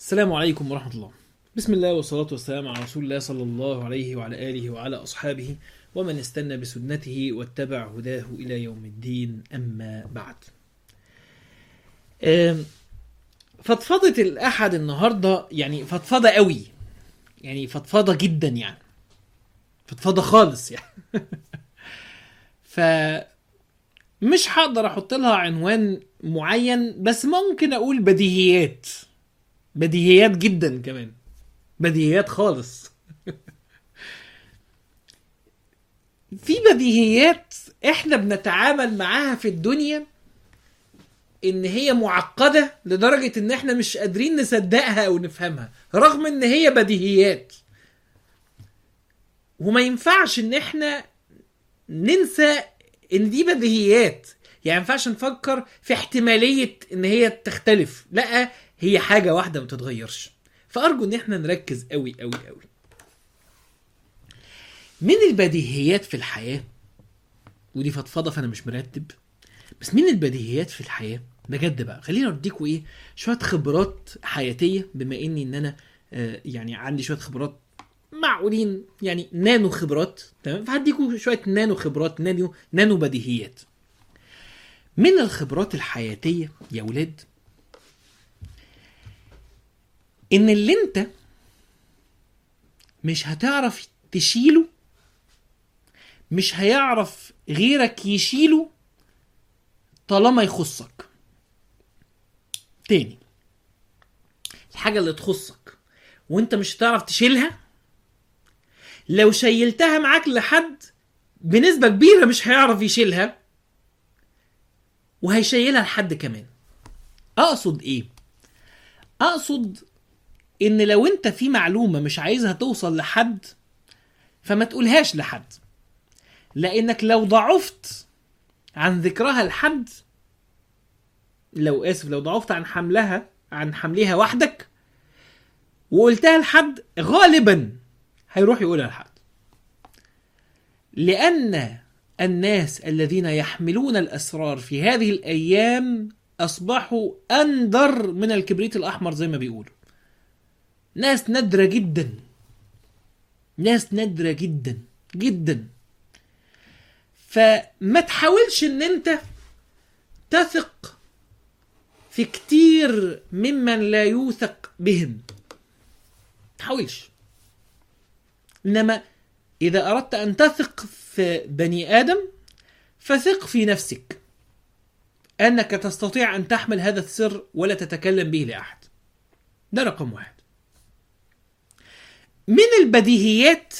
السلام عليكم ورحمة الله بسم الله والصلاة والسلام على رسول الله صلى الله عليه وعلى آله وعلى أصحابه ومن استنى بسنته واتبع هداه إلى يوم الدين أما بعد آم، فضفضة الأحد النهاردة يعني فضفضة قوي يعني فضفضة جدا يعني فضفضة خالص يعني ف مش هقدر احط لها عنوان معين بس ممكن اقول بديهيات بديهيات جدا كمان بديهيات خالص في بديهيات احنا بنتعامل معاها في الدنيا ان هي معقدة لدرجة ان احنا مش قادرين نصدقها او نفهمها رغم ان هي بديهيات وما ينفعش ان احنا ننسى ان دي بديهيات يعني ما ينفعش نفكر في احتمالية ان هي تختلف لا هي حاجة واحدة ما تتغيرش فارجو ان احنا نركز قوي قوي قوي من البديهيات في الحياة ودي فضفضة فانا مش مرتب بس من البديهيات في الحياة بجد بقى خلينا اديكوا ايه شوية خبرات حياتية بما اني ان انا آه يعني عندي شوية خبرات معقولين يعني نانو خبرات تمام فهديكوا شويه نانو خبرات نانو نانو بديهيات من الخبرات الحياتيه يا ولاد ان اللي انت مش هتعرف تشيله مش هيعرف غيرك يشيله طالما يخصك تاني الحاجه اللي تخصك وانت مش هتعرف تشيلها لو شيلتها معاك لحد بنسبة كبيرة مش هيعرف يشيلها وهيشيلها لحد كمان اقصد ايه اقصد ان لو انت في معلومة مش عايزها توصل لحد فما تقولهاش لحد لانك لو ضعفت عن ذكرها لحد لو اسف لو ضعفت عن حملها عن حملها وحدك وقلتها لحد غالبا هيروح يقولها لحد لأن الناس الذين يحملون الأسرار في هذه الأيام أصبحوا أندر من الكبريت الأحمر زي ما بيقولوا ناس نادرة جدا ناس نادرة جدا جدا فما تحاولش ان انت تثق في كتير ممن لا يوثق بهم تحاولش انما اذا اردت ان تثق في بني ادم فثق في نفسك انك تستطيع ان تحمل هذا السر ولا تتكلم به لاحد ده رقم واحد من البديهيات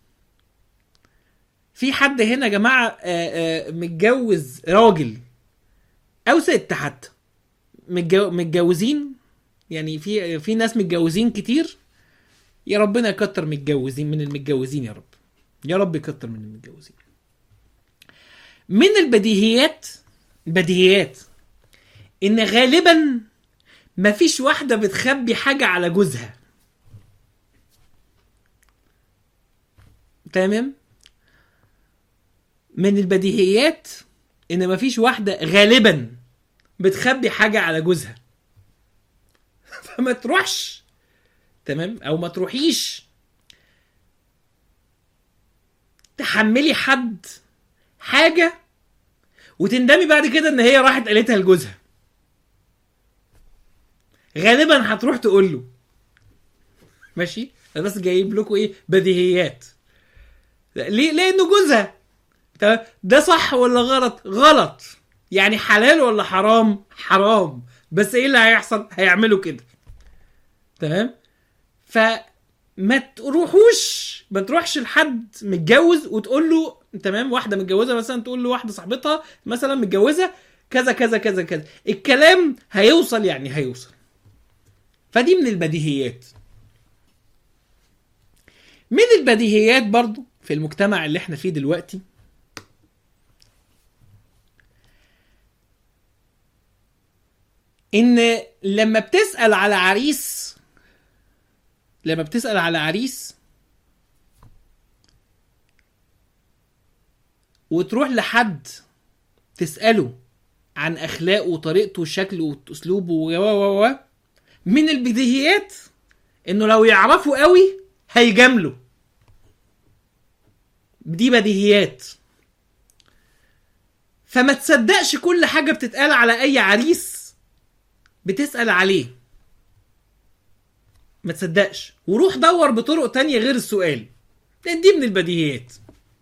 في حد هنا يا جماعه آه، آه، متجوز راجل او ست حتى متجو- متجوزين يعني في في ناس متجوزين كتير يا ربنا يكتر متجوزين من المتجوزين يا رب يا رب يكتر من المتجوزين من البديهيات بديهيات ان غالبا مفيش واحده بتخبي حاجه على جوزها تمام من البديهيات ان مفيش واحده غالبا بتخبي حاجه على جوزها فما تروحش تمام او ما تروحيش تحملي حد حاجه وتندمي بعد كده ان هي راحت قالتها لجوزها غالبا هتروح تقول له ماشي انا بس جايب لكم ايه بديهيات ليه لانه جوزها تمام؟ ده صح ولا غلط غلط يعني حلال ولا حرام حرام بس ايه اللي هيحصل هيعملوا كده تمام فما تروحوش ما تروحش لحد متجوز وتقول له تمام واحده متجوزه مثلا تقول له واحده صاحبتها مثلا متجوزه كذا كذا كذا كذا الكلام هيوصل يعني هيوصل فدي من البديهيات من البديهيات برضو في المجتمع اللي احنا فيه دلوقتي ان لما بتسأل على عريس لما بتسأل على عريس وتروح لحد تسأله عن أخلاقه وطريقته وشكله وأسلوبه و و و من البديهيات انه لو يعرفوا قوي هيجاملوا دي بديهيات فما تصدقش كل حاجة بتتقال على أي عريس بتسأل عليه ما تصدقش وروح دور بطرق تانية غير السؤال لأن دي من البديهيات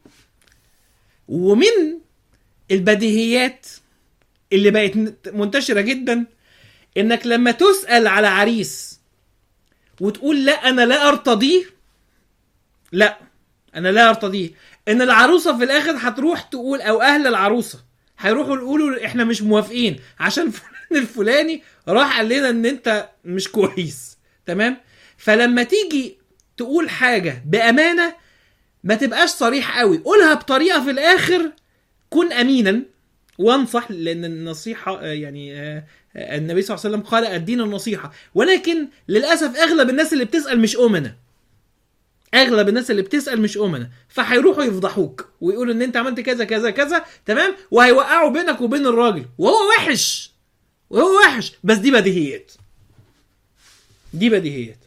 ومن البديهيات اللي بقت منتشرة جدا انك لما تسأل على عريس وتقول لا انا لا ارتضيه لا انا لا ارتضيه ان العروسة في الاخر هتروح تقول او اهل العروسة هيروحوا يقولوا احنا مش موافقين عشان فلان الفلاني راح قال لنا ان انت مش كويس تمام فلما تيجي تقول حاجة بأمانة ما تبقاش صريح قوي قولها بطريقة في الآخر كن أمينا وانصح لأن النصيحة آه، يعني آه، آه، النبي صلى الله عليه وسلم قال الدين النصيحة ولكن للأسف أغلب الناس اللي بتسأل مش أمنة اغلب الناس اللي بتسال مش امنه فهيروحوا يفضحوك ويقولوا ان انت عملت كذا كذا كذا تمام وهيوقعوا بينك وبين الراجل وهو وحش وهو وحش بس دي بديهيات دي بديهيات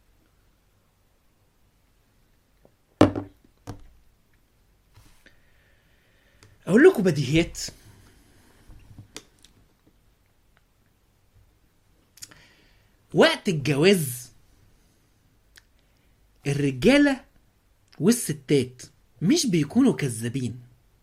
اقول لكم بديهيات وقت الجواز الرجاله والستات مش بيكونوا كذابين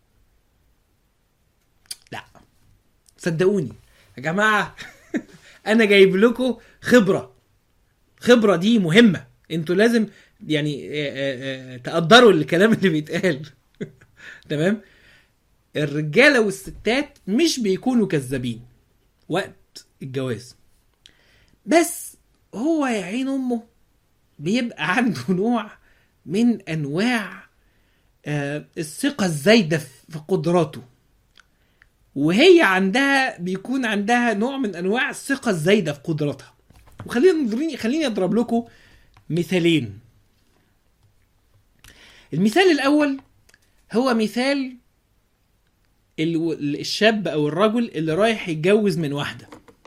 لا صدقوني يا جماعه انا جايب لكم خبره خبره دي مهمه انتوا لازم يعني آه، آه، آه، تقدروا الكلام اللي بيتقال تمام الرجاله والستات مش بيكونوا كذابين وقت الجواز بس هو يا عين امه بيبقى عنده نوع من انواع آه، الثقه الزايده في قدراته وهي عندها بيكون عندها نوع من انواع الثقه الزايده في قدراتها وخلينا نضرني خليني اضرب لكم مثالين المثال الاول هو مثال ال- الشاب او الرجل اللي رايح يتجوز من واحده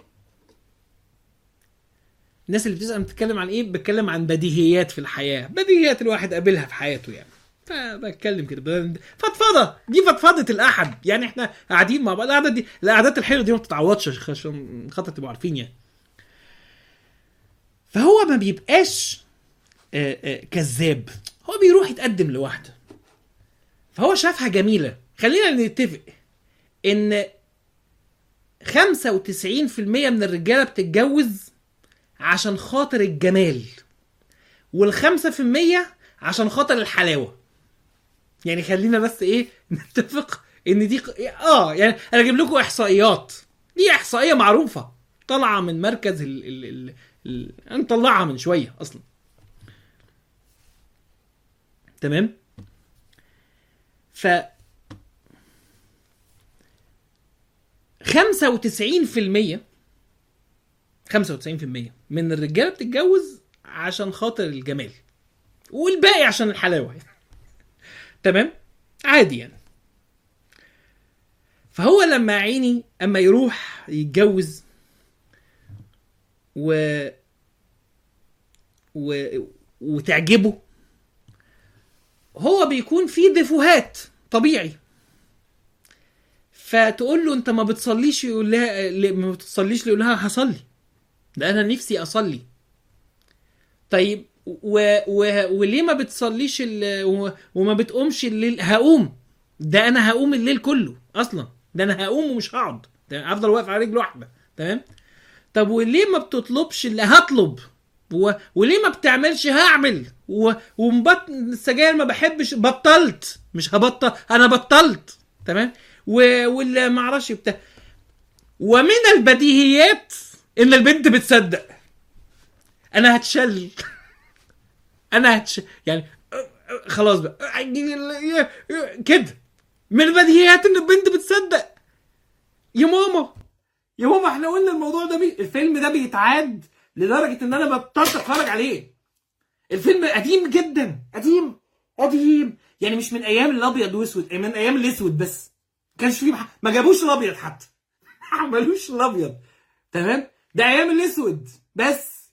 الناس اللي بتسال بتتكلم عن ايه بتكلم عن بديهيات في الحياه بديهيات الواحد قابلها في حياته يعني فبتكلم كده ب- فضفضه دي فضفضه الاحد يعني احنا قاعدين مع بعض القعدات دي القعدات الحلوه دي ما بتتعوضش عشان خاطر تبقوا عارفين يعني فهو ما بيبقاش آه، آه، كذاب هو بيروح يتقدم لواحده فهو شافها جميله خلينا نتفق ان 95% من الرجاله بتتجوز عشان خاطر الجمال والخمسة في المية عشان خاطر الحلاوة يعني خلينا بس ايه نتفق ان دي ق- اه يعني انا اجيب لكم احصائيات دي احصائية معروفة طالعة من مركز ال ال ال ال انا مطلعها من شوية اصلا تمام ف 95% 95% من الرجاله بتتجوز عشان خاطر الجمال والباقي عشان الحلاوه تمام عادي يعني فهو لما يا عيني اما يروح يتجوز و و وتعجبه هو بيكون فيه ديفوهات طبيعي فتقول له انت ما بتصليش يقول لها ل- ما بتصليش يقول لها هصلي ده انا نفسي اصلي طيب و... و... وليه ما بتصليش ال... و... وما بتقومش الليل هقوم ده انا هقوم الليل كله اصلا ده انا هقوم ومش هقعد ده افضل واقف على رجل واحده تمام طب وليه ما بتطلبش اللي هطلب و... وليه ما بتعملش هعمل و... ومبط السجاير ما بحبش بطلت مش هبطل انا بطلت تمام و... واللي ما اعرفش بتاع ومن البديهيات ان البنت بتصدق انا هتشل انا هتش يعني خلاص بقى كده من البديهيات ان البنت بتصدق يا ماما يا ماما احنا قلنا الموضوع ده بي... الفيلم ده بيتعاد لدرجه ان انا بطلت اتفرج عليه الفيلم قديم جدا قديم قديم يعني مش من ايام الابيض واسود من ايام الاسود بس ما كانش فيه مح- ما جابوش الابيض حتى ما عملوش الابيض تمام ده ايام الاسود بس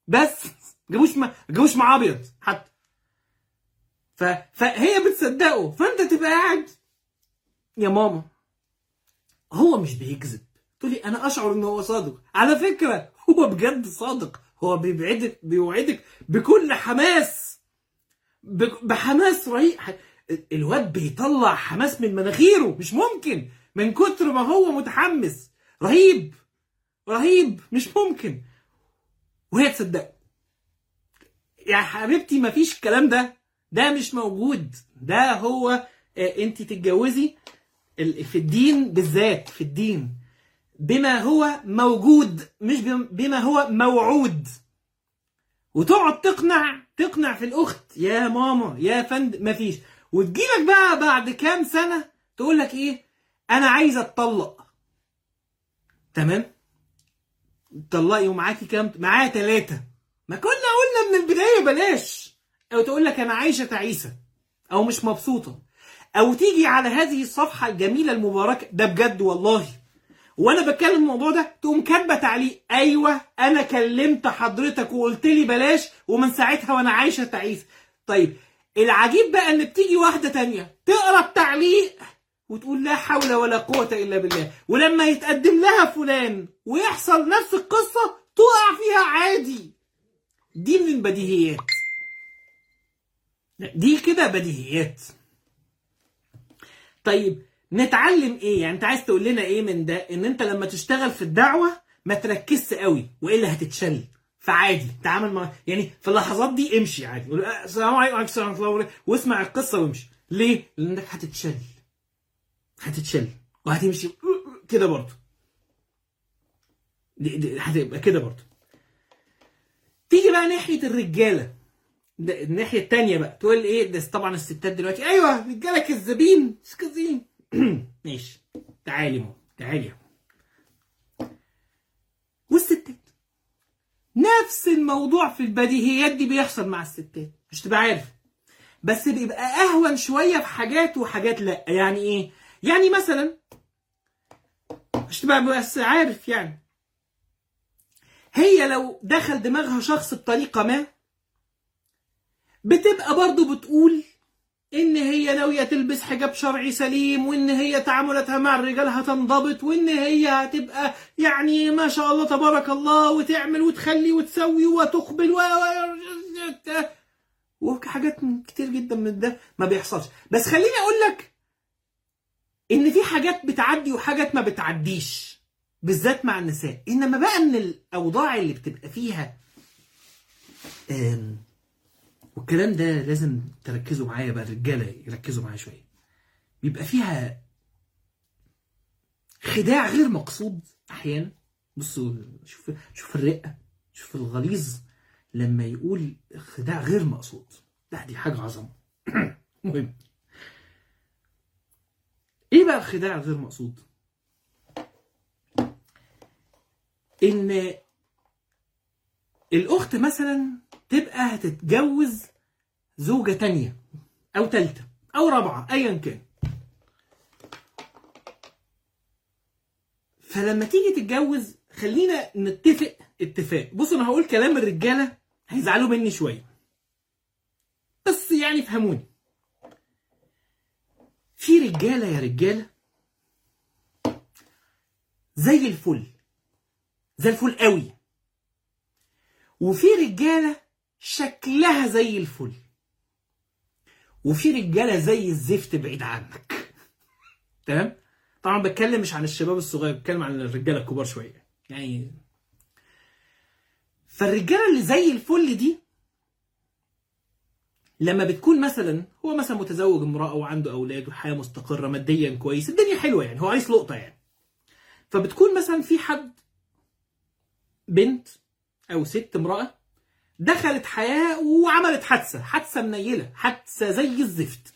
بس جابوش ما جابوش مع ابيض حتى ف... فهي بتصدقه فانت تبقى قاعد يا ماما هو مش بيكذب تقولي انا اشعر ان هو صادق على فكره هو بجد صادق هو بيبعدك بيوعدك بكل حماس ب- بحماس رهيب الواد بيطلع حماس من مناخيره مش ممكن من كتر ما هو متحمس رهيب رهيب مش ممكن وهي تصدقه يا حبيبتي مفيش الكلام ده ده مش موجود ده هو آه، انت تتجوزي ال- في الدين بالذات في الدين بما هو موجود مش بم- بما هو موعود وتقعد تقنع تقنع في الاخت يا ماما يا فند مفيش وتجيلك بقى بعد كام سنه تقول لك ايه انا عايزه اتطلق تمام تطلقي ومعاكي كام معايا ثلاثه ما كنا قلنا من البدايه بلاش او تقول لك انا عايشه تعيسه او مش مبسوطه او تيجي على هذه الصفحه الجميله المباركه ده بجد والله وانا بتكلم الموضوع ده تقوم كاتبه تعليق ايوه انا كلمت حضرتك وقلت لي بلاش ومن ساعتها وانا عايشه تعيس طيب العجيب بقى ان بتيجي واحده تانية تقرا التعليق وتقول لا حول ولا قوه الا بالله ولما يتقدم لها فلان ويحصل نفس القصه تقع فيها عادي دي من البديهيات دي كده بديهيات طيب نتعلم ايه يعني انت عايز تقول لنا ايه من ده ان انت لما تشتغل في الدعوه ما تركزش قوي والا هتتشل فعادي تعامل مع يعني في اللحظات دي امشي عادي قول آه، السلام عليكم وعليكم السلام ورحمه الله وبركاته واسمع القصه وامشي ليه لانك هتتشل هتتشل وهتمشي كده برضه دي- دي- هتبقى كده برضه تيجي بقى ناحيه الرجاله ده الناحيه التانية بقى تقول ايه ده طبعا الستات دلوقتي ايوه رجاله كذابين مش كذابين ماشي تعالي ماما تعالي يا ماما. والستات نفس الموضوع في البديهيات دي بيحصل مع الستات مش تبقى عارف بس بيبقى اهون شويه في حاجات وحاجات لا يعني ايه يعني مثلا مش تبقى بس عارف يعني هي لو دخل دماغها شخص بطريقه ما بتبقى برضو بتقول ان هي ناويه تلبس حجاب شرعي سليم وان هي تعاملاتها مع الرجال هتنضبط وان هي هتبقى يعني ما شاء الله تبارك الله وتعمل وتخلي وتسوي وتقبل و وحاجات كتير جدا من ده ما بيحصلش بس خليني اقول لك ان في حاجات بتعدي وحاجات ما بتعديش بالذات مع النساء انما بقى ان الاوضاع اللي بتبقى فيها آم، والكلام ده لازم تركزوا معايا بقى الرجاله يركزوا معايا شويه بيبقى فيها خداع غير مقصود احيانا بصوا شوف شوف الرقه شوف الغليظ لما يقول خداع غير مقصود لا دي حاجه عظمه مهم ايه بقى الخداع الغير مقصود ان الاخت مثلا تبقى هتتجوز زوجة تانية او تالتة او رابعة ايا كان فلما تيجي تتجوز خلينا نتفق اتفاق بصوا انا هقول كلام الرجالة هيزعلوا مني شوية بس يعني فهموني في رجالة يا رجالة زي الفل زي الفل قوي وفي رجالة شكلها زي الفل وفي رجالة زي الزفت بعيد عنك تمام طبعا بتكلم مش عن الشباب الصغير بتكلم عن الرجالة الكبار شوية يعني فالرجالة اللي زي الفل دي لما بتكون مثلا هو مثلا متزوج امرأة وعنده أولاد وحياة مستقرة ماديا كويس الدنيا حلوة يعني هو عايز لقطة يعني فبتكون مثلا في حد بنت أو ست امرأة دخلت حياة وعملت حادثة حادثة منيلة حادثة زي الزفت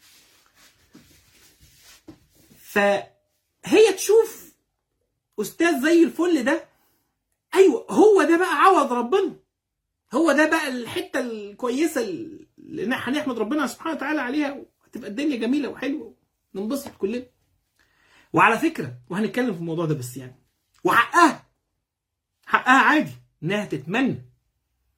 فهي تشوف أستاذ زي الفل ده أيوة هو ده بقى عوض ربنا هو ده بقى الحتة الكويسة اللي هنحمد ربنا سبحانه وتعالى عليها وهتبقى الدنيا جميلة وحلوة ننبسط كلنا وعلى فكرة وهنتكلم في الموضوع ده بس يعني وحقها حقها عادي انها تتمنى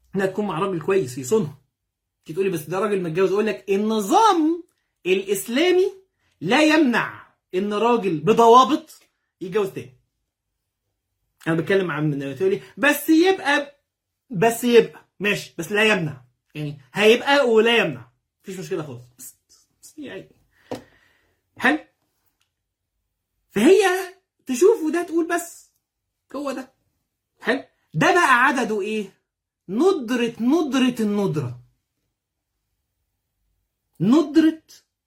انها تكون مع راجل كويس يصونها تيجي تقولي بس ده راجل متجوز اقول لك النظام الاسلامي لا يمنع ان راجل بضوابط يتجوز تاني انا بتكلم عن تقولي بس يبقى بس يبقى ماشي بس لا يمنع يعني هيبقى ولا يمنع مفيش مشكله خالص بس, بس يعني حلو فهي تشوف وده تقول بس هو ده حلو ده بقى عدده ايه ندرة ندرة الندرة ندرة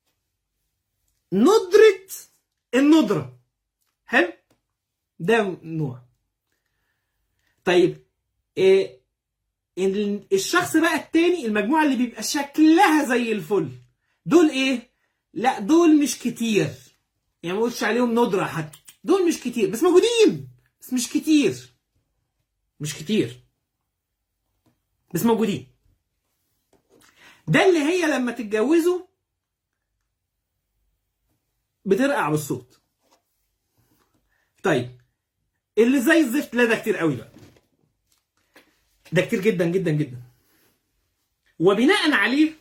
ندرة الندرة حلو ده نوع طيب إيه ال- الشخص بقى التاني المجموعة اللي بيبقى شكلها زي الفل دول ايه لا دول مش كتير يعني ما اقولش عليهم ندرة حتى دول مش كتير بس موجودين بس مش كتير مش كتير بس موجودين ده اللي هي لما تتجوزوا بترقع بالصوت طيب اللي زي الزفت لا ده كتير قوي بقى ده كتير جدا جدا جدا وبناء عليه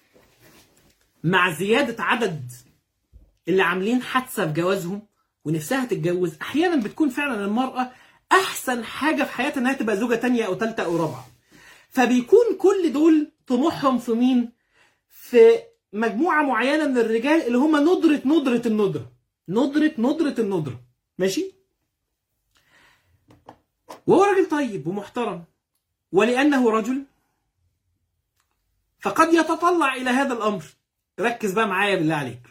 مع زيادة عدد اللي عاملين حادثة في جوازهم ونفسها تتجوز أحيانا بتكون فعلا المرأة أحسن حاجة في حياتها إنها تبقى زوجة تانية أو تالتة أو رابعة فبيكون كل دول طموحهم في مين؟ في مجموعة معينة من الرجال اللي هم ندرة ندرة الندرة ندرة ندرة الندرة ماشي؟ وهو راجل طيب ومحترم ولأنه رجل فقد يتطلع إلى هذا الأمر ركز بقى معايا بالله عليك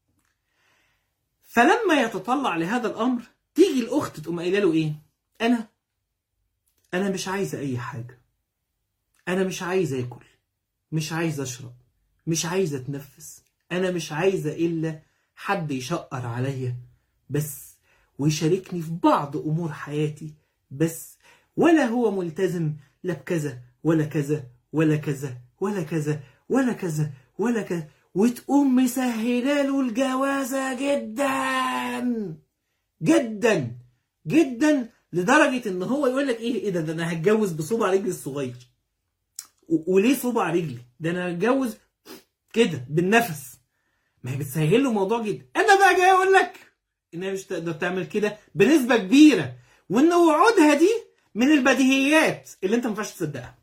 فلما يتطلع لهذا الأمر تيجي الأخت تقوم قايله له إيه؟ أنا أنا مش عايزة أي حاجة أنا مش عايزة آكل مش عايزة أشرب مش عايزة أتنفس أنا مش عايزة إلا حد يشقر عليا بس ويشاركني في بعض أمور حياتي بس ولا هو ملتزم لا بكذا ولا كذا ولا كذا ولا كذا ولا كذا ولا كذا وتقوم مسهله له الجوازه جدا جدا جدا لدرجه ان هو يقول لك ايه ايه ده ده انا هتجوز بصبع رجلي الصغير و- وليه صبع رجلي ده انا هتجوز كده بالنفس ما هي بتسهل له موضوع جدا انا بقى جاي اقول لك انها مش تقدر تعمل كده بنسبه كبيره وان وعودها دي من البديهيات اللي انت ما ينفعش تصدقها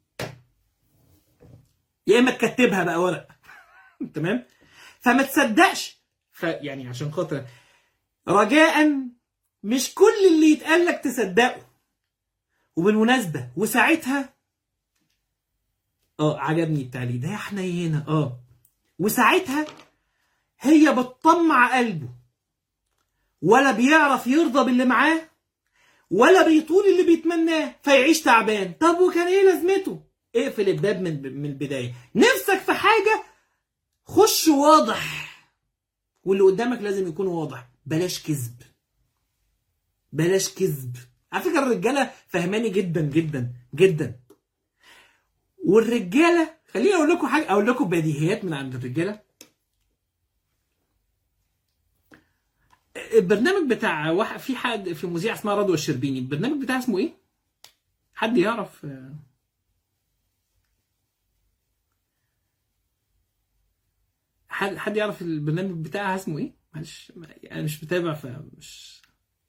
يا اما تكتبها بقى ورق تمام فما تصدقش فيعني عشان خاطر رجاء مش كل اللي يتقال لك تصدقه وبالمناسبه وساعتها اه عجبني التعليق ده يا حنينه اه وساعتها هي بتطمع قلبه ولا بيعرف يرضى باللي معاه ولا بيطول اللي بيتمناه فيعيش تعبان طب وكان ايه لازمته اقفل الباب من من البدايه نفسك في حاجه خش واضح واللي قدامك لازم يكون واضح بلاش كذب بلاش كذب على فكره الرجاله فهماني جدا جدا جدا والرجاله خليني اقول لكم حاجه اقول لكم بديهيات من عند الرجاله البرنامج بتاع واحد في حد في مذيعه اسمها رضوى الشربيني البرنامج بتاعها اسمه ايه حد يعرف حد حد يعرف البرنامج بتاعها اسمه ايه معلش انا مش متابع فمش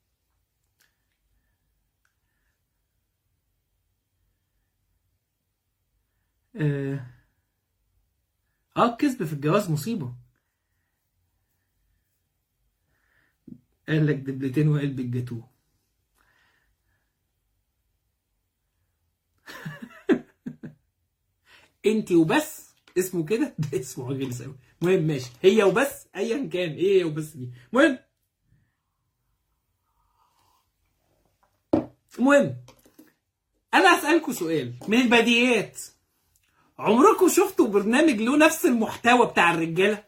اه آه، الكذب في الجواز مصيبه قال لك دبلتين وقلب الجاتوه انت وبس اسمه كده ده اسمه غلس قوي المهم ماشي هي وبس ايا كان ايه هي وبس دي المهم المهم انا هسالكم سؤال من البديهيات عمركم شفتوا برنامج له نفس المحتوى بتاع الرجاله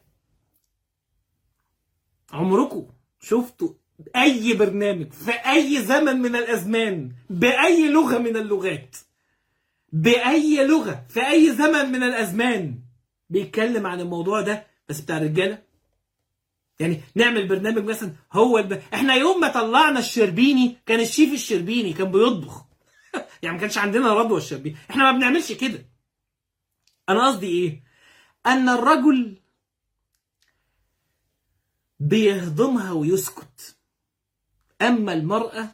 عمركم شفتوا اي برنامج في اي زمن من الازمان باي لغه من اللغات باي لغه في اي زمن من الازمان بيتكلم عن الموضوع ده بس بتاع الرجاله يعني نعمل برنامج مثلا هو الب... احنا يوم ما طلعنا الشربيني كان الشيف الشربيني كان بيطبخ يعني ما كانش عندنا رضوى الشربيني احنا ما بنعملش كده انا قصدي ايه ان الرجل بيهضمها ويسكت اما المراه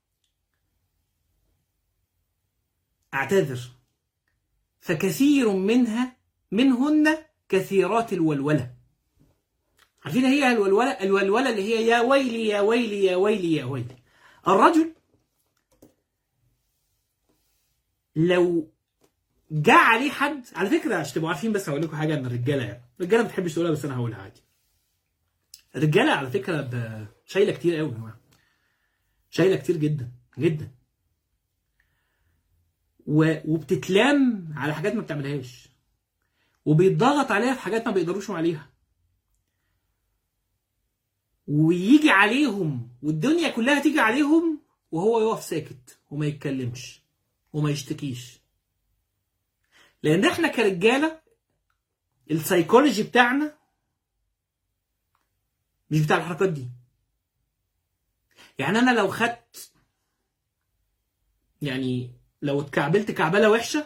اعتذر فكثير منها منهن كثيرات الولوله عارفين هي الولوله الولوله اللي هي يا ويلي يا ويلي يا ويلي يا ويلي الرجل لو جاء عليه حد على فكره عشان تبقوا عارفين بس هقول لكم حاجه عن الرجاله يعني الرجاله ما بتحبش تقولها بس انا هقولها عادي الرجاله على فكره ب- شايله كتير قوي يا جماعه شايله كتير جدا جدا و... وبتتلام على حاجات ما بتعملهاش وبيتضغط عليها في حاجات ما بيقدروش عليها ويجي عليهم والدنيا كلها تيجي عليهم وهو يقف ساكت وما يتكلمش وما يشتكيش لان احنا كرجاله السايكولوجي بتاعنا مش بتاع الحركات دي يعني انا لو خدت يعني لو اتكعبلت كعبله وحشه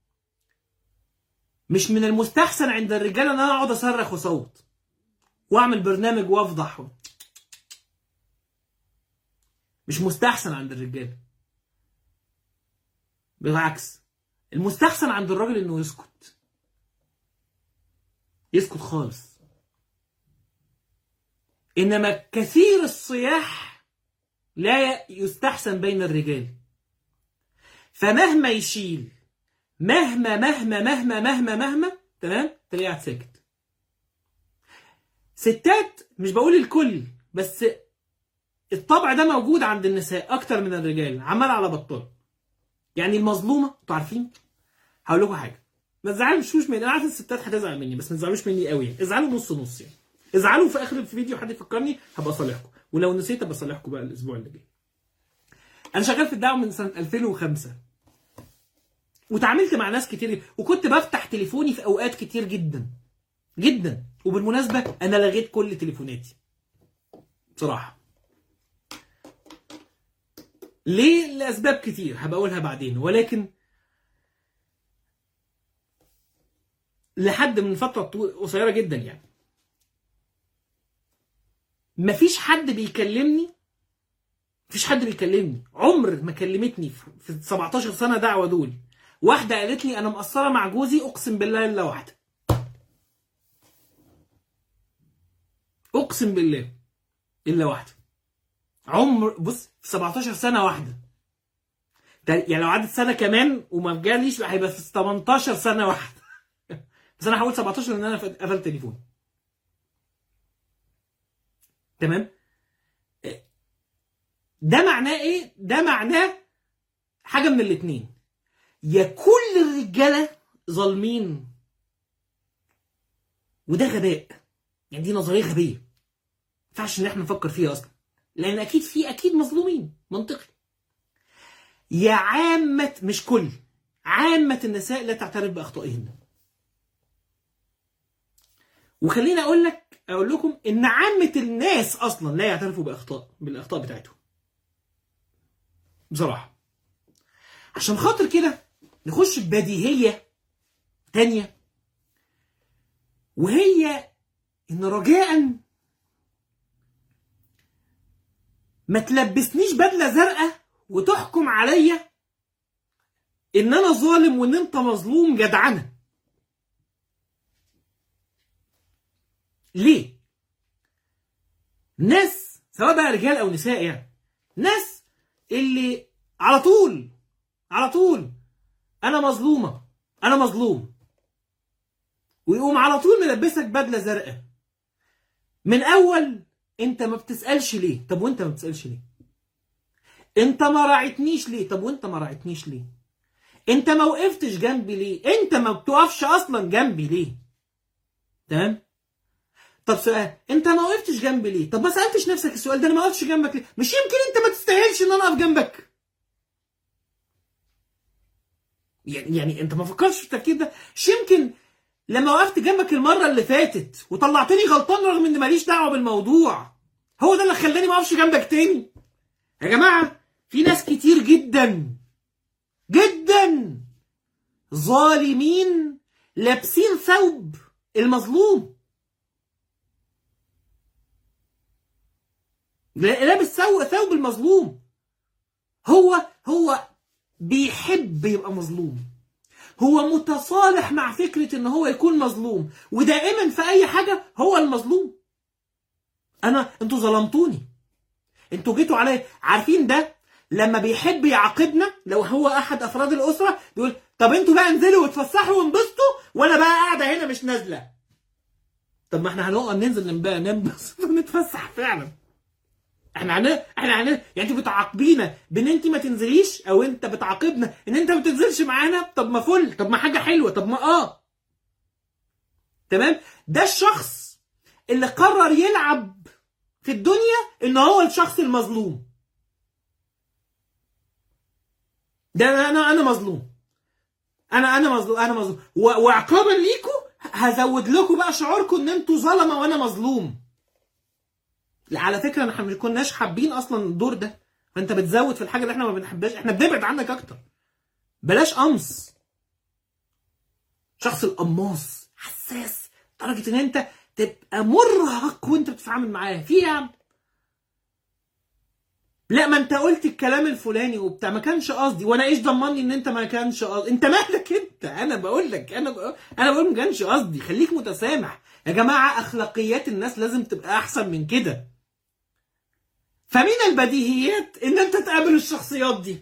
مش من المستحسن عند الرجاله ان انا اقعد اصرخ واصوت واعمل برنامج وافضح مش مستحسن عند الرجاله بالعكس المستحسن عند الراجل انه يسكت يسكت خالص انما كثير الصياح لا يستحسن بين الرجال فمهما يشيل مهما مهما مهما مهما مهما تمام تلاقيه قاعد ساكت ستات مش بقول الكل بس الطبع ده موجود عند النساء اكتر من الرجال عمال على بطال يعني المظلومه انتوا عارفين هقول لكم حاجه ما تزعلوش مني انا عارف الستات هتزعل مني بس ما تزعلوش مني قوي يعني ازعلوا نص نص يعني ازعلوا في اخر الفيديو حد يفكرني هبقى اصالحكم ولو نسيت ابقى اصالحكم بقى الاسبوع اللي جاي انا شغال في الدعوه من سنه 2005 وتعاملت مع ناس كتير وكنت بفتح تليفوني في اوقات كتير جدا جدا وبالمناسبه انا لغيت كل تليفوناتي بصراحه ليه لاسباب كتير هبقى اقولها بعدين ولكن لحد من فتره طو- قصيره جدا يعني مفيش حد بيكلمني مفيش حد بيكلمني عمر ما كلمتني في في 17 سنه دعوه دول واحده قالت لي انا مقصره مع جوزي اقسم بالله الا واحده اقسم بالله الا واحده عمر بص في 17 سنه واحده ده يعني لو عدت سنه كمان وما جاليش هيبقى في 18 سنه واحده بس انا هقول 17 لان انا قفلت تليفوني تمام ده معناه ايه ده معناه حاجه من الاتنين يا كل الرجاله ظالمين وده غباء يعني دي نظريه غبيه ما ينفعش ان احنا نفكر فيها اصلا لان اكيد في اكيد مظلومين منطقي يا عامه مش كل عامه النساء لا تعترف باخطائهن وخليني اقول لك اقول لكم ان عامه الناس اصلا لا يعترفوا باخطاء بالاخطاء بتاعتهم بصراحه عشان خاطر كده نخش ببديهيه تانية وهي ان رجاء ما تلبسنيش بدله زرقاء وتحكم عليا ان انا ظالم وان انت مظلوم جدعنه ليه ناس سواء بقى رجال او نساء يعني ناس اللي على طول على طول انا مظلومه انا مظلوم ويقوم على طول ملبسك بدله زرقاء من اول انت ما بتسالش ليه طب وانت ما بتسالش ليه انت ما راعيتنيش ليه طب وانت ما راعيتنيش ليه انت ما وقفتش جنبي ليه انت ما بتقفش اصلا جنبي ليه تمام طب سؤال انت ما وقفتش جنبي ليه طب ما سالتش نفسك السؤال ده انا ما وقفتش جنبك ليه مش يمكن انت ما تستاهلش ان انا اقف جنبك يعني يعني انت ما فكرتش في التفكير ده مش يمكن لما وقفت جنبك المره اللي فاتت وطلعتني غلطان رغم ان ماليش دعوه بالموضوع هو ده اللي خلاني ما اقفش جنبك تاني يا جماعه في ناس كتير جدا جدا ظالمين لابسين ثوب المظلوم لابس ثوب ثوب المظلوم هو هو بيحب يبقى مظلوم هو متصالح مع فكرة ان هو يكون مظلوم ودائما في اي حاجة هو المظلوم انا انتوا ظلمتوني انتوا جيتوا عليا عارفين ده لما بيحب يعاقبنا لو هو احد افراد الاسره بيقول طب انتوا بقى انزلوا وتفسحوا وانبسطوا وانا بقى قاعده هنا مش نازله طب ما احنا هنقعد ننزل نبقى ننبسط ونتفسح فعلا احنا عن احنا عن يعني انتوا بتعاقبينا بان انت ما تنزليش او انت بتعاقبنا ان انت ما تنزلش معانا طب ما فل طب ما حاجه حلوه طب ما اه تمام ده الشخص اللي قرر يلعب في الدنيا ان هو الشخص المظلوم ده انا انا انا مظلوم انا انا مظلوم انا مظلوم و- وعقابا ليكم هزود لكم بقى شعوركم ان انتوا ظلمه وانا مظلوم لا على فكره احنا ما كناش حابين اصلا الدور ده فانت بتزود في الحاجه اللي احنا ما بنحبهاش احنا بنبعد عنك اكتر بلاش قمص شخص القماص حساس لدرجه ان انت تبقى مرهق وانت بتتعامل معاه في إيه يا عم لا ما انت قلت الكلام الفلاني وبتاع ما كانش قصدي وانا ايش ضمني ان انت ما كانش قصدي انت مالك انت انا بقول لك انا بقول انا بقول ما كانش قصدي خليك متسامح يا جماعه اخلاقيات الناس لازم تبقى احسن من كده فمن البديهيات ان انت تقابل الشخصيات دي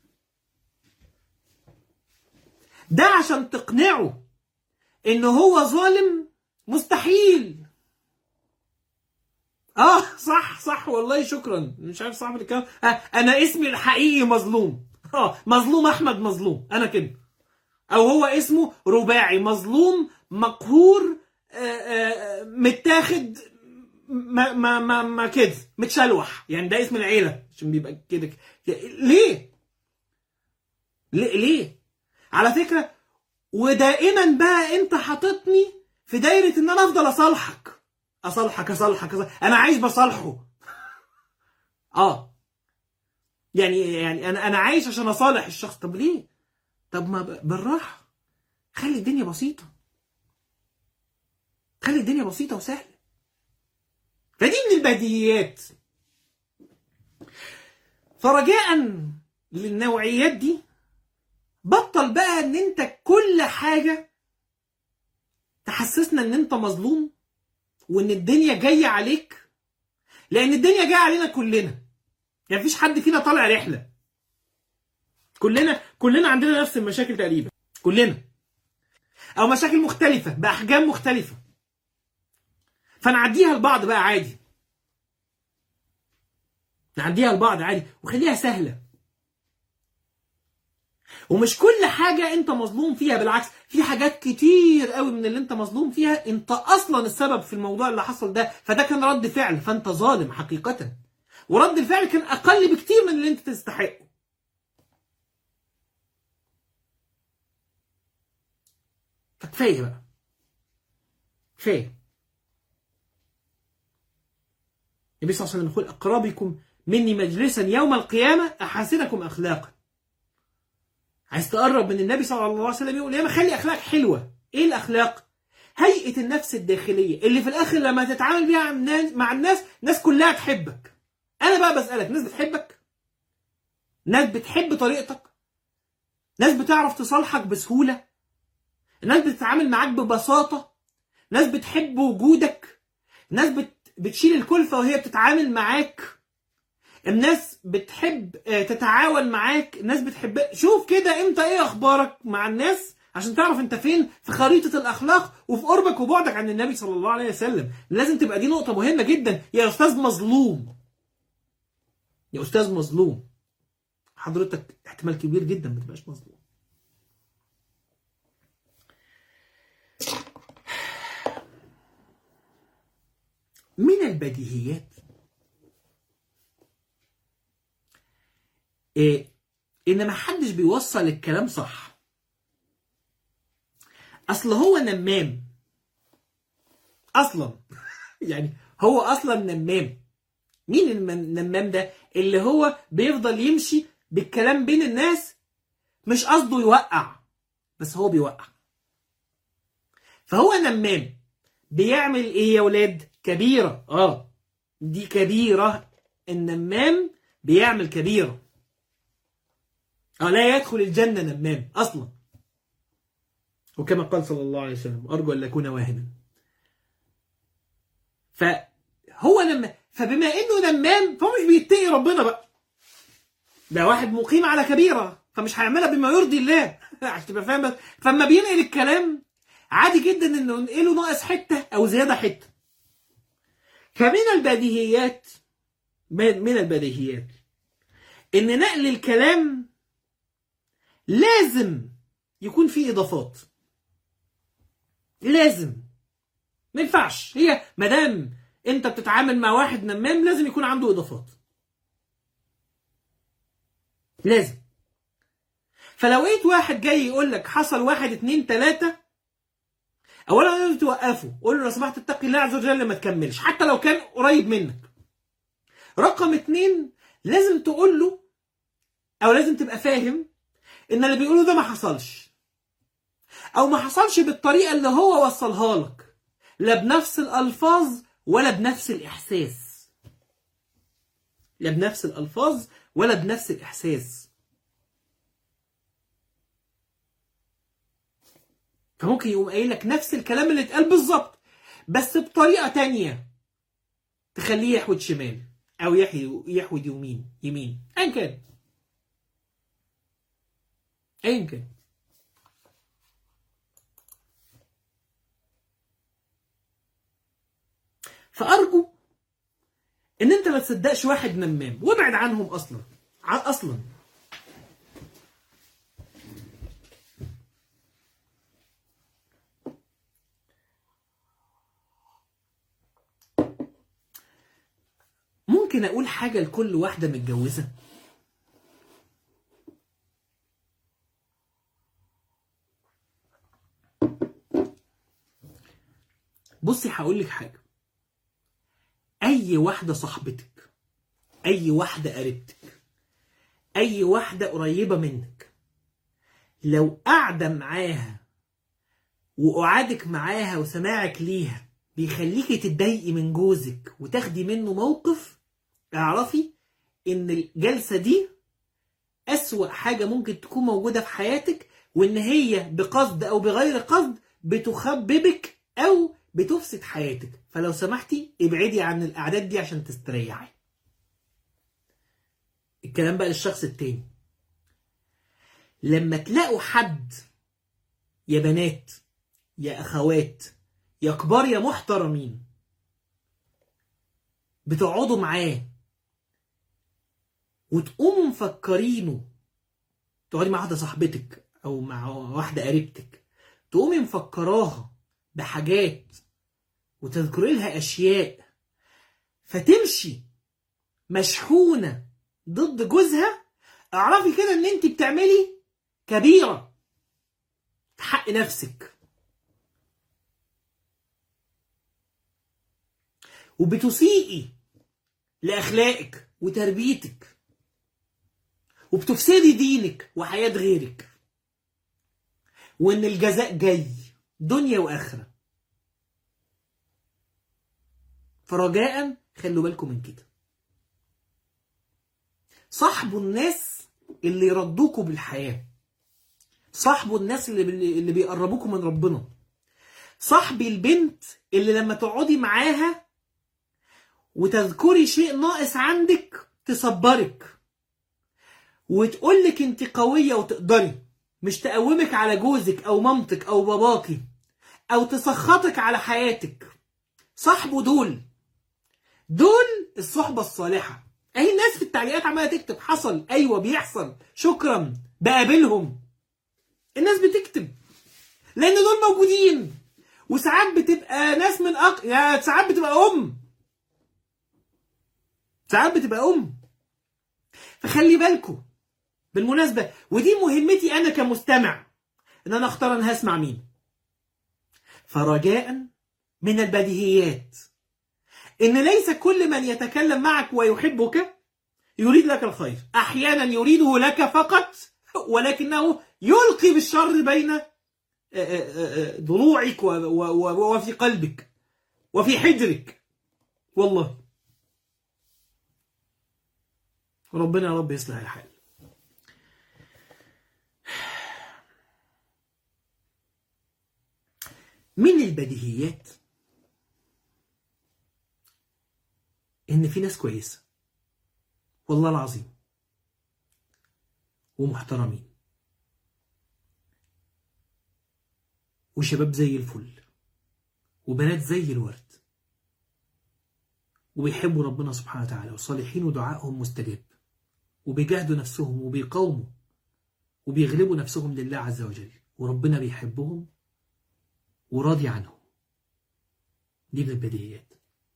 ده عشان تقنعه ان هو ظالم مستحيل اه صح صح والله شكرا مش عارف صاحب الكلام آه انا اسمي الحقيقي مظلوم اه مظلوم احمد مظلوم انا كده او هو اسمه رباعي مظلوم مقهور آه آه متاخد ما ما ما, ما كده متشلوح يعني ده اسم العيله عشان بيبقى كده ليه ليه ليه على فكره ودائما بقى انت حاططني في دايره ان انا افضل اصالحك اصالحك اصالحك, أصالحك. انا عايش بصالحه اه يعني يعني انا انا عايش عشان اصالح الشخص طب ليه طب ما ب- بالراحه خلي الدنيا بسيطه خلي الدنيا بسيطه وسهله فدي من البديهيات فرجاء للنوعيات دي بطل بقى ان انت كل حاجه تحسسنا ان انت مظلوم وان الدنيا جايه عليك لان الدنيا جايه علينا كلنا يعني مفيش حد فينا طالع رحله كلنا كلنا عندنا نفس المشاكل تقريبا كلنا او مشاكل مختلفه باحجام مختلفه فنعديها لبعض بقى عادي نعديها لبعض عادي وخليها سهله ومش كل حاجة انت مظلوم فيها بالعكس في حاجات كتير قوي من اللي انت مظلوم فيها انت اصلا السبب في الموضوع اللي حصل ده فده كان رد فعل فانت ظالم حقيقة ورد الفعل كان اقل بكتير من اللي انت تستحقه فكفاية بقى كفاية النبي صلى الله عليه وسلم يقول اقربكم مني مجلسا يوم القيامة احاسنكم اخلاقا عايز تقرب من النبي صلى الله عليه وسلم يقول يا ما خلي اخلاق حلوه ايه الاخلاق هيئه النفس الداخليه اللي في الاخر لما تتعامل بيها مع الناس مع الناس الناس كلها تحبك انا بقى بسالك ناس بتحبك ناس بتحب طريقتك ناس بتعرف تصالحك بسهوله ناس بتتعامل معاك ببساطه ناس بتحب وجودك ناس بت... بتشيل الكلفه وهي بتتعامل معاك الناس بتحب آه، تتعاون معاك الناس بتحب شوف كده انت ايه اخبارك مع الناس عشان تعرف انت فين في خريطة الاخلاق وفي قربك وبعدك عن النبي صلى الله عليه وسلم لازم تبقى دي نقطة مهمة جدا يا استاذ مظلوم يا استاذ مظلوم حضرتك احتمال كبير جدا ما تبقاش مظلوم من البديهيات إيه ان ما حدش بيوصل الكلام صح اصل هو نمام اصلا يعني هو اصلا نمام مين النمام ده اللي هو بيفضل يمشي بالكلام بين الناس مش قصده يوقع بس هو بيوقع فهو نمام بيعمل ايه يا ولاد كبيرة اه دي كبيرة النمام بيعمل كبيرة اه لا يدخل الجنة نمام اصلا وكما قال صلى الله عليه وسلم ارجو ان اكون واهما فهو لما فبما انه نمام فهو مش بيتقي ربنا بقى ده واحد مقيم على كبيره فمش هيعملها بما يرضي الله عشان تبقى فاهم بس فلما بينقل الكلام عادي جدا انه ينقله ناقص حته او زياده حته فمن البديهيات من من البديهيات ان نقل الكلام لازم يكون فيه اضافات لازم ما ينفعش هي ما دام انت بتتعامل مع واحد نمام لازم يكون عنده اضافات لازم فلو لقيت واحد جاي يقول لك حصل واحد اتنين تلاتة اولا لازم توقفه قول له لو سمحت اتقي الله عز وجل ما تكملش حتى لو كان قريب منك رقم اتنين لازم تقول له او لازم تبقى فاهم ان اللي بيقوله ده ما حصلش او ما حصلش بالطريقه اللي هو وصلها لك لا بنفس الالفاظ ولا بنفس الاحساس لا بنفس الالفاظ ولا بنفس الاحساس فممكن يقوم قايل لك نفس الكلام اللي اتقال بالظبط بس بطريقه تانية تخليه يحود شمال او يحي- يحود يمين يمين ايا كان ايا كان فارجو ان انت ما تصدقش واحد نمام وابعد عنهم اصلا ع- اصلا ممكن اقول حاجه لكل واحده متجوزه بصي هقول لك حاجه اي واحده صاحبتك اي واحده قريبتك اي واحده قريبه منك لو قاعده معاها وقعدك معاها وسماعك ليها بيخليكي تتضايقي من جوزك وتاخدي منه موقف اعرفي ان الجلسه دي اسوأ حاجه ممكن تكون موجوده في حياتك وان هي بقصد او بغير قصد بتخببك او بتفسد حياتك فلو سمحتي ابعدي عن الاعداد دي عشان تستريحي الكلام بقى للشخص التاني لما تلاقوا حد يا بنات يا اخوات يا كبار يا محترمين بتقعدوا معاه وتقوموا مفكرينه تقعدي مع واحده صاحبتك او مع واحده قريبتك تقومي مفكراها بحاجات وتذكري لها اشياء فتمشي مشحونه ضد جوزها اعرفي كده ان انت بتعملي كبيره في حق نفسك وبتسيئي لاخلاقك وتربيتك وبتفسدي دينك وحياه غيرك وان الجزاء جاي دنيا واخره فرجاء خلوا بالكم من كده صاحبوا الناس اللي يردوكوا بالحياه صاحبوا الناس اللي اللي بيقربوكوا من ربنا صاحبي البنت اللي لما تقعدي معاها وتذكري شيء ناقص عندك تصبرك وتقولك انت قوية وتقدري مش تقومك على جوزك او مامتك او باباكي او تسخطك على حياتك صاحبه دول دول الصحبة الصالحة اهي الناس في التعليقات عمالة تكتب حصل ايوه بيحصل شكرا بقابلهم الناس بتكتب لان دول موجودين وساعات بتبقى ناس من أق... يعني ساعات بتبقى ام ساعات بتبقى ام فخلي بالكم بالمناسبه ودي مهمتي انا كمستمع ان انا اختار انا هسمع مين فرجاء من البديهيات ان ليس كل من يتكلم معك ويحبك يريد لك الخير احيانا يريده لك فقط ولكنه يلقي بالشر بين ضلوعك وفي قلبك وفي حجرك والله ربنا يا رب يصلح الحال من البديهيات ان في ناس كويسه والله العظيم ومحترمين وشباب زي الفل وبنات زي الورد وبيحبوا ربنا سبحانه وتعالى وصالحين ودعائهم مستجاب وبيجاهدوا نفسهم وبيقاوموا وبيغلبوا نفسهم لله عز وجل وربنا بيحبهم وراضي عنهم دي من البديهيات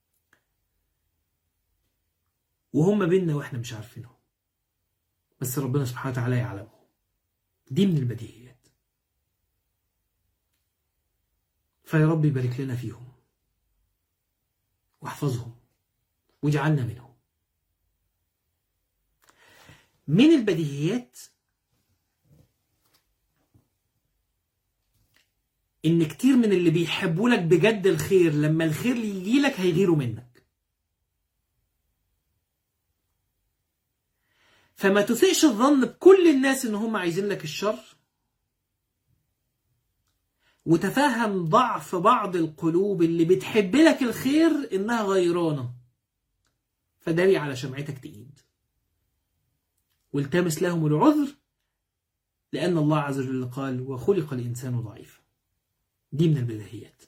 وهم بينا واحنا مش عارفينهم بس ربنا سبحانه وتعالى يعلمهم دي من البديهيات فيا رب يبارك لنا فيهم واحفظهم واجعلنا منهم من البديهيات ان كتير من اللي بيحبوا لك بجد الخير لما الخير يجي لك هيغيروا منك فما تسيئش الظن بكل الناس ان هم عايزين لك الشر وتفهم ضعف بعض القلوب اللي بتحب لك الخير انها غيرانه فداري على شمعتك تقيد والتمس لهم العذر لأن الله عز وجل قال وخلق الإنسان ضعيفا دي من البديهيات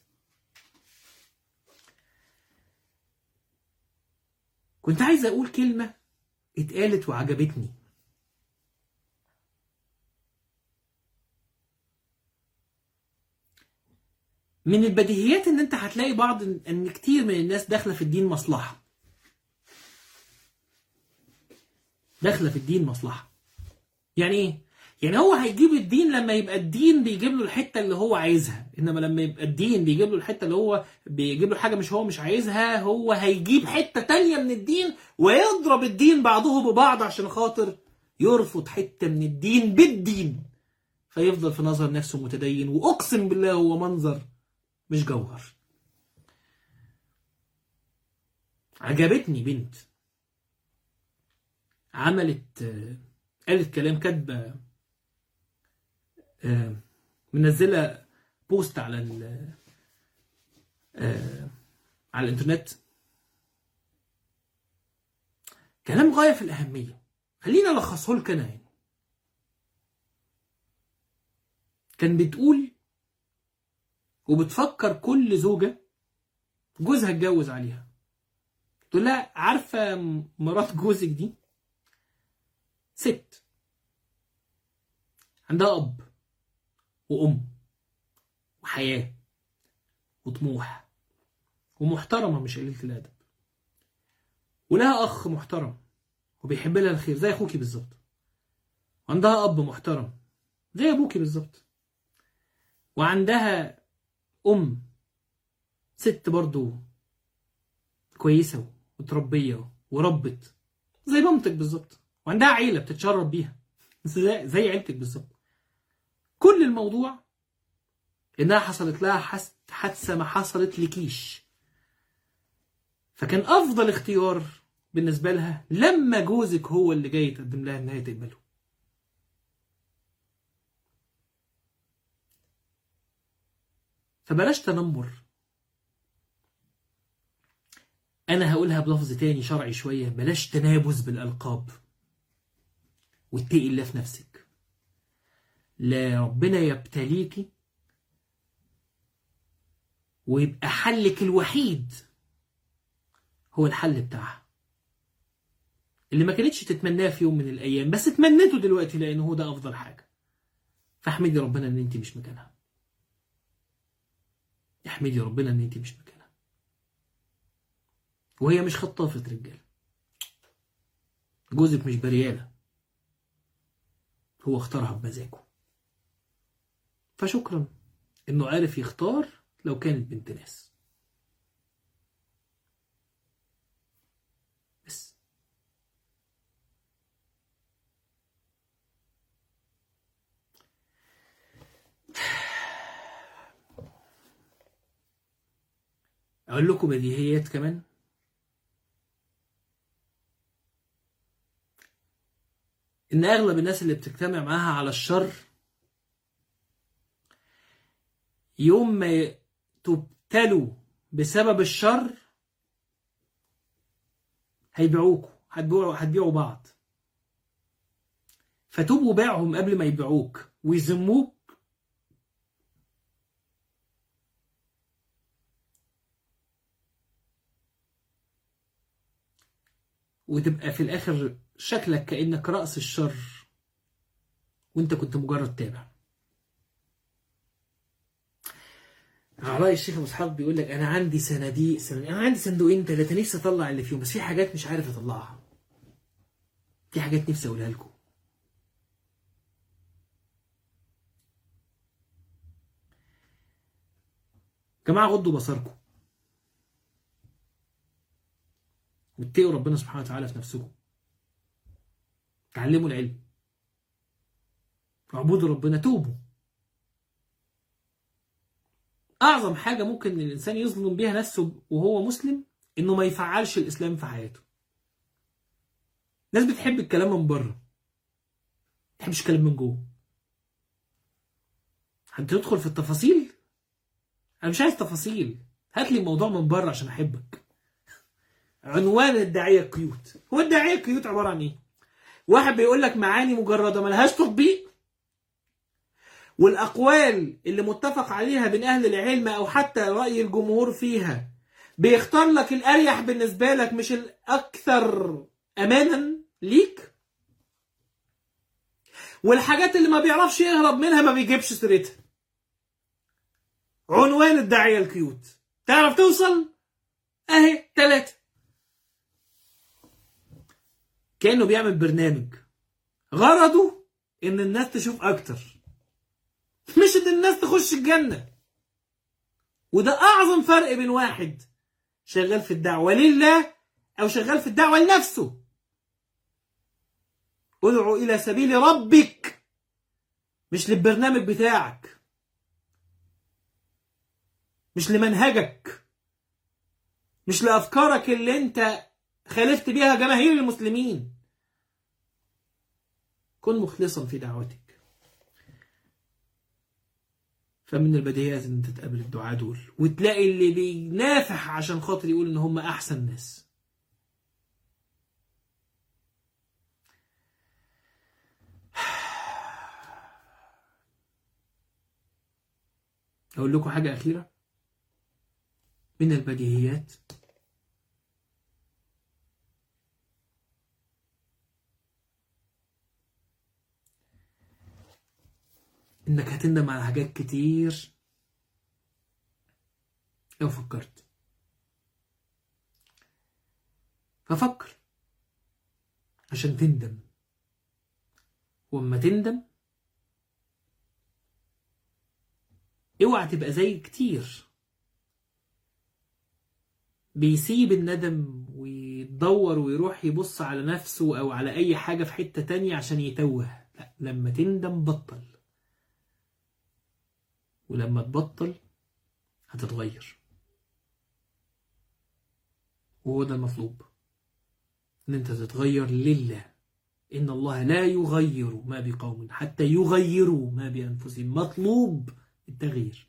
كنت عايز أقول كلمة اتقالت وعجبتني من البديهيات ان انت هتلاقي بعض ان كتير من الناس داخله في الدين مصلحه داخله في الدين مصلحه يعني ايه يعني هو هيجيب الدين لما يبقى الدين بيجيب له الحته اللي هو عايزها انما لما يبقى الدين بيجيب له الحته اللي هو بيجيب له حاجه مش هو مش عايزها هو هيجيب حته تانية من الدين ويضرب الدين بعضه ببعض عشان خاطر يرفض حته من الدين بالدين فيفضل في نظر نفسه متدين واقسم بالله هو منظر مش جوهر عجبتني بنت عملت قالت كلام كاتبه منزله بوست على ال على الانترنت كلام غايه في الاهميه خلينا الخصه لك انا يعني كان بتقول وبتفكر كل زوجه جوزها اتجوز عليها تقول لها عارفه مرات جوزك دي ست عندها اب وام وحياه وطموح ومحترمه مش قليله الادب ولها اخ محترم وبيحب لها الخير زي اخوكي بالظبط وعندها اب محترم زي ابوكي بالظبط وعندها ام ست برضو كويسه وتربيه وربت زي مامتك بالظبط وعندها عيله بتتشرب بيها زي, زي عيلتك بالظبط كل الموضوع انها حصلت لها حادثه ما حصلت لكيش فكان افضل اختيار بالنسبه لها لما جوزك هو اللي جاي يتقدم لها ان هي تقبله فبلاش تنمر انا هقولها بلفظ تاني شرعي شويه بلاش تنابز بالالقاب واتقي الله في نفسك لا ربنا يبتليكي ويبقى حلك الوحيد هو الحل بتاعها اللي ما كانتش تتمناه في يوم من الايام بس تمنيته دلوقتي لانه هو ده افضل حاجه فاحمدي ربنا ان انت مش مكانها احمدي ربنا ان انت مش مكانها وهي مش خطافه رجاله جوزك مش برياله هو اختارها بمزاجه فشكرا انه عارف يختار لو كانت بنت ناس بس اقول لكم بديهيات كمان ان اغلب الناس اللي بتجتمع معاها على الشر يوم ما تبتلوا بسبب الشر هيبيعوكوا هتبيعوا هتبيعوا بعض فتوب وبيعهم قبل ما يبيعوك ويذموك وتبقى في الاخر شكلك كانك راس الشر وانت كنت مجرد تابع علاء الشيخ ابو اسحاق بيقول لك انا عندي صناديق صناديق انا عندي صندوقين ثلاثه نفسي اطلع اللي فيهم بس في حاجات مش عارف اطلعها في حاجات نفسي اقولها لكم جماعه غضوا بصركم واتقوا ربنا سبحانه وتعالى في نفسكم تعلموا العلم اعبدوا ربنا توبوا اعظم حاجه ممكن الانسان يظلم بيها نفسه وهو مسلم انه ما يفعلش الاسلام في حياته ناس بتحب الكلام من بره ما تحبش الكلام من جوه هتدخل في التفاصيل انا مش عايز تفاصيل هات لي الموضوع من بره عشان احبك عنوان الداعيه الكيوت هو الداعيه الكيوت عباره عن ايه واحد بيقول لك معاني مجرده ملهاش تطبيق والأقوال اللي متفق عليها بين أهل العلم أو حتى رأي الجمهور فيها بيختار لك الأريح بالنسبة لك مش الأكثر أمانا ليك والحاجات اللي ما بيعرفش يهرب منها ما بيجيبش سيرتها عنوان الداعية الكيوت تعرف توصل اهي ثلاثة كأنه بيعمل برنامج غرضه ان الناس تشوف اكتر مش ان الناس تخش الجنة وده اعظم فرق بين واحد شغال في الدعوة لله او شغال في الدعوة لنفسه ادعو الى سبيل ربك مش للبرنامج بتاعك مش لمنهجك مش لافكارك اللي انت خالفت بيها جماهير المسلمين كن مخلصا في دعوتك فمن البديهيات ان انت تقابل الدعاة دول وتلاقي اللي بينافح عشان خاطر يقول ان هم احسن ناس اقول لكم حاجة اخيرة من البديهيات انك هتندم على حاجات كتير لو فكرت ففكر عشان تندم واما تندم اوعى تبقى زي كتير بيسيب الندم ويدور ويروح يبص على نفسه او على اي حاجة في حتة تانية عشان يتوه لا لما تندم بطل ولما تبطل هتتغير وهو ده المطلوب ان انت تتغير لله ان الله لا يغير ما بقوم حتى يغيروا ما بانفسهم مطلوب التغيير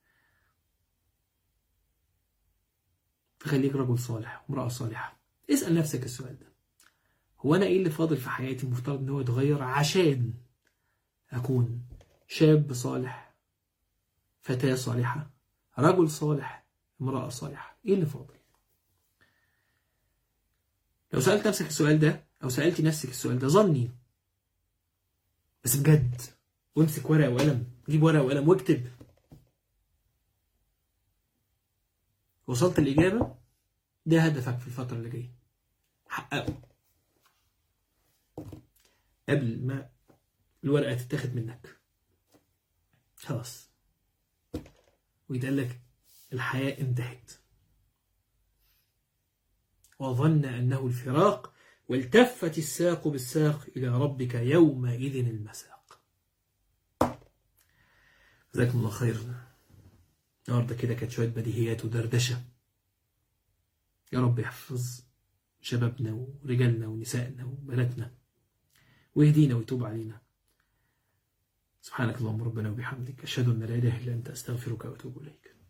فخليك رجل صالح امرأة صالحة اسأل نفسك السؤال ده هو أنا إيه اللي فاضل في حياتي المفترض إن هو يتغير عشان أكون شاب صالح فتاة صالحة رجل صالح امرأة صالحة إيه اللي فاضل لو سألت نفسك السؤال ده أو سألتي نفسك السؤال ده ظني بس بجد وامسك ورقة وقلم جيب ورقة وقلم واكتب وصلت الإجابة ده هدفك في الفترة اللي جاية حققه قبل ما الورقة تتاخد منك خلاص ويتقال لك الحياة انتهت وظن أنه الفراق والتفت الساق بالساق إلى ربك يومئذ المساق جزاكم الله خير النهارده كده كانت شوية بديهيات ودردشة يا رب يحفظ شبابنا ورجالنا ونسائنا وبناتنا ويهدينا ويتوب علينا سبحانك اللهم ربنا وبحمدك أشهد أن لا إله إلا أنت أستغفرك وأتوب إليك